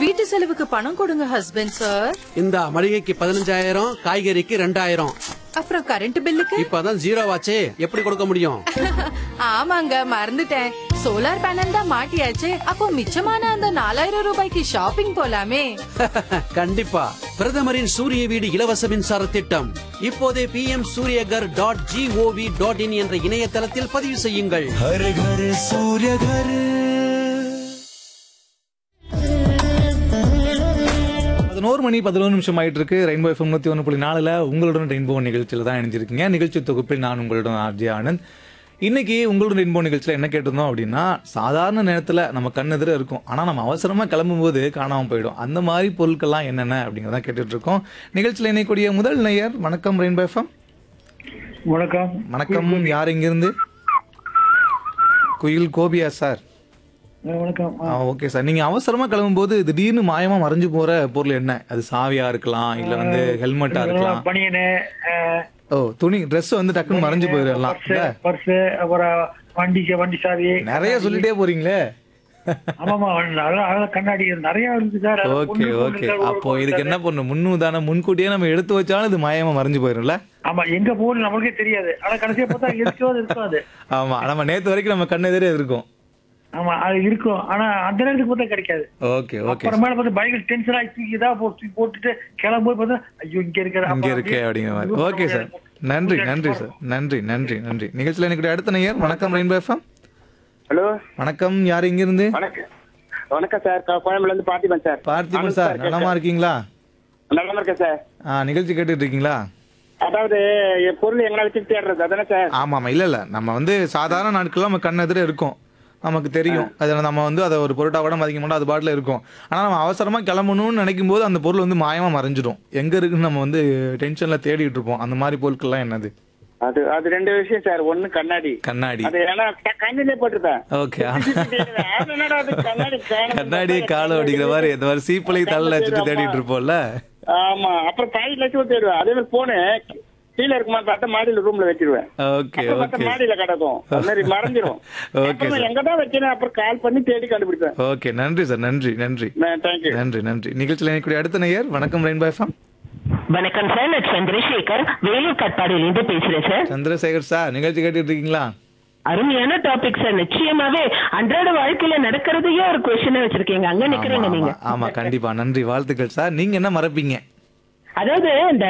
வீட்டு செலவுக்கு பணம் கொடுங்க ஹஸ்பண்ட் சார் இந்த மளிகைக்கு பதினஞ்சாயிரம் காய்கறிக்கு ரெண்டாயிரம் அப்புறம் கரண்ட் பில்லுக்கு இப்பதான் ஜீரோ ஆச்சே எப்படி கொடுக்க முடியும் ஆமாங்க மறந்துட்டேன் சோலார் பேனல் தான் மாட்டியாச்சு அப்போ மிச்சமான அந்த நாலாயிரம் ரூபாய்க்கு ஷாப்பிங் போலாமே கண்டிப்பா பிரதமரின் சூரிய வீடு இலவச மின்சார திட்டம் இப்போதே P M Surya Ghar dot GOV dot in என்ற இணையதளத்தில் பதிவு செய்யுங்கள் हर घर सूर्य घर பதினோரு மணி பதினோரு நிமிஷம் ஆயிட்டு இருக்கு ரெயின்போ எஃப்எம் நூத்தி ஒன்று புள்ளி நாலுல உங்களுடன் ரெயின்போ நிகழ்ச்சியில் தான் இணைஞ்சிருக்கீங்க நிகழ்ச்சி தொகுப்பில் நான் உங்களுடன் ஆர்ஜி ஆனந்த் இன்னைக்கு உங்களுடன் ரெயின்போ நிகழ்ச்சியில் என்ன கேட்டிருந்தோம் அப்படின்னா சாதாரண நேரத்தில் நம்ம கண்ணெதிர இருக்கும் ஆனால் நம்ம அவசரமாக கிளம்பும்போது காணாமல் போயிடும் அந்த மாதிரி பொருட்கள்லாம் என்னென்ன அப்படிங்கிறத கேட்டுட்டு இருக்கோம் நிகழ்ச்சியில் இணையக்கூடிய முதல் நேயர் வணக்கம் ரெயின்போ எஃப்எம் வணக்கம் வணக்கம் யார் இங்கிருந்து குயில் கோபியா சார் அஹ் வணக்கம் ஆ ஓகே சார் நீங்க அவசரமா கிளம்பும்போது திடீர்னு மாயமா மறைஞ்சு போற பொருள் என்ன அது சாவியா இருக்கலாம் இல்ல வந்து ஹெல்மெட்டா இருக்கலாம் பனியனு ஓ துணி Dress வந்து டக்குன்னு மறைஞ்சு போயிடலாம் பர்ஸ் பர்ஸ் அப்புறம் வண்டி வண்டி சாவி நிறைய சொல்லிட்டே போறீங்களே ஆமாமா அதெல்லாம் அதெல்லாம் கண்ணாடி நிறைய இருக்கு சார் அது ஓகே ஒண்ணு ஓகே ஒண்ணு சார், அப்போ ஒரு இதுக்கு என்ன பண்ணும் முன்னுதானம் முன்கூட்டியே நம்ம எடுத்து வச்சாலும் இது மாயமா மறைஞ்சு போயிரும்ல ஆமா எங்க போகணும் நமக்கே தெரியாது ஆனா கடைசியா பார்த்தா இருக்கோ அது இருக்கும் அது ஆமா நம்ம நேத்து வரைக்கும் நம்ம கண்ணு எதிரே இருக்கும் ஆமா அது இருக்கும் ஆனா அந்த நேரத்துக்கு பார்த்தா கிடைக்காது ஓகே ஓகே அப்புறமேல பார்த்தா பயங்கர டென்ஷன் ஆகி தூக்கி இதா போட்டு தூக்கி போட்டுட்டு கிளம்பும்போது பார்த்தா ஐயோ இங்க இருக்கிற இங்க இருக்கே அப்படிங்கிற மாதிரி ஓகே சார் நன்றி நன்றி சார் நன்றி நன்றி நன்றி நிகழ்ச்சியில் எனக்கு அடுத்த நேயர் வணக்கம் ரெயின்போ எஃப்எம் ஹலோ வணக்கம் யார் இங்க இருந்து வணக்கம் வணக்கம் சார் க- கோயம்புல இருந்து பார்த்திபன் சார் பார்த்திபன் ஆனந்த் சார் இருக்கேன் நலமா இருக்கீங்களா நலமா இருக்கேன் சார் ஆ நிகழ்ச்சி கேட்டுட்டு இருக்கீங்களா அதாவது என் பொருள் எங்களை வச்சு தேடுறது அதானே சார் ஆமா ஆமா இல்ல இல்ல நம்ம வந்து சாதாரண நாட்கள்ல நம்ம கண் எதிர இருக்கும் நமக்கு தெரியும் அதை நம்ம வந்து அதை ஒரு பொருட்டா கூட மதிக்க மாட்டோம் அது பாட்டில் இருக்கும் ஆனா நம்ம அவசரமா கிளம்பணும்னு நினைக்கும் போது அந்த பொருள் வந்து மாயமா மறைஞ்சிடும் எங்க இருக்குன்னு நம்ம வந்து டென்ஷன்ல தேடிட்டு இருப்போம் அந்த மாதிரி பொருட்கள்லாம் என்னது அது அது ரெண்டு விஷயம் சார் ஒண்ணு கண்ணாடி கண்ணாடி அது ஏன்னா க- கண்ணிலே போட்டுருப்பேன் ஓகே அது என்னடா அது கண்ணாடி காணோம். கண்ணாடியே காலை அடிக்கிற மாதிரி இந்த மாதிரி சீப்பலை தள்ள வச்சுட்டு தேடிட்டு இருப்போம்ல ஆமா அப்புறம் பாக்கெட் வச்சு தேடுவேன் அதே மாதிரி போனு கீழே இருக்குமா பார்த்தா மாடியில ரூம்ல வச்சிருவேன் ஓகே அப்புறம் பார்த்தா ஓகே மாடியில கிடக்கும் அது மாதிரி மறைஞ்சிரும் Okay, அப்புறம் sir. எங்க தான் வைக்கிறேன் அப்புறம் கால் பண்ணி தேடி கண்டுபிடிப்பேன் ஓகே நன்றி சார் நன்றி நன்றி தேங்க்யூ நன்றி நன்றி நிகழ்ச்சியில் எனக்கு அடுத்த நேயர் வணக்கம் ரெயின்போ எஃப்எம் வணக்கம் சார் நான் சந்திரசேகர் வேலூர் கட்பாடியிலிருந்து பேசுறேன் சார் சந்திரசேகர் சார் நிகழ்ச்சி கேட்டுட்டு இருக்கீங்களா அருமையான டாபிக் சார் நிச்சயமாவே அன்றாட வாழ்க்கையில நடக்கிறதையே ஒரு கொஸ்டின் வச்சிருக்கீங்க அங்க நிக்கிறீங்க ஆமா, நீங்க ஆமா, ஆமா கண்டிப்பா நன்றி வாழ்த்துக்கள் சார் நீங்க என்ன மறப்பீங்க அதாவது இந்த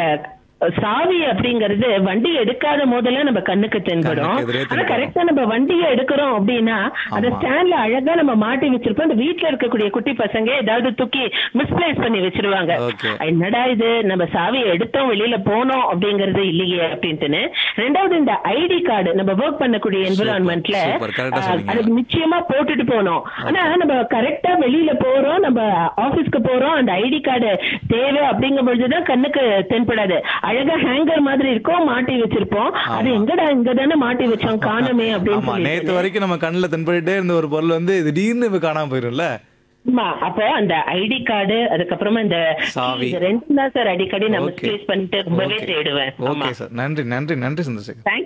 சாவி அப்படிங்கறது வண்டி எடுக்காத போதெல்லாம் நம்ம கண்ணுக்கு தென்படும் கண்ணுக்கு எதிரே ஆனா தென்படும். கரெக்டா நம்ம வண்டியை எடுக்கிறோம் அப்படின்னா அந்த ஆமா. ஸ்டாண்ட்ல அழகா நம்ம மாட்டி வச்சிருப்போம் அந்த வீட்ல இருக்கக்கூடிய குட்டி பசங்க ஏதாவது தூக்கி மிஸ்பிளேஸ் பண்ணி வச்சிருவாங்க Okay. என்னடா இது நம்ம சாவியை எடுத்தோம் வெளியில போனோம் அப்படிங்கறது இல்லையே அப்படின்ட்டுன்னு ரெண்டாவது இந்த ஐடி கார்டு நம்ம ஒர்க் பண்ணக்கூடிய என்விரான்மெண்ட்ல super. correct ஆ சொன்னீங்க. அது நிச்சயமா போட்டுட்டு போனோம் ஆனா நம்ம கரெக்டா வெளியில போறோம் நம்ம ஆபீஸ்க்கு போறோம் அந்த ஐடி கார்டு தேவை அப்படிங்கும் பொழுதுதான் கண்ணுக்கு தென்படாது அழகா ஹேங்கர் மாதிரி இருக்கும் மாட்டி வச்சிருப்போம் அது ஆமா. எங்கடா இங்க தானே மாட்டி வச்சோம் காணமே அப்படின்னு ஆமா நேத்து சொல்லிட்டு வரைக்கும் நம்ம கண்ணுல தென்பட்டுட்டே இருந்த ஒரு பொருள் வந்து திடீர்னு இப்ப காணாம போயிரும்ல ஆமா அப்போ அந்த ஐடி கார்டு அதுக்கப்புறமா இந்த சாவி. இது ரெண்டும் தான் சார் அடிக்கடி நம்ம Okay. மிஸ்பிளேஸ் பண்ணிட்டு ரொம்பவே Okay. தேடுவேன் ஓகே சார் நன்றி நன்றி நன்றி சந்திரசேகர் தேங்க்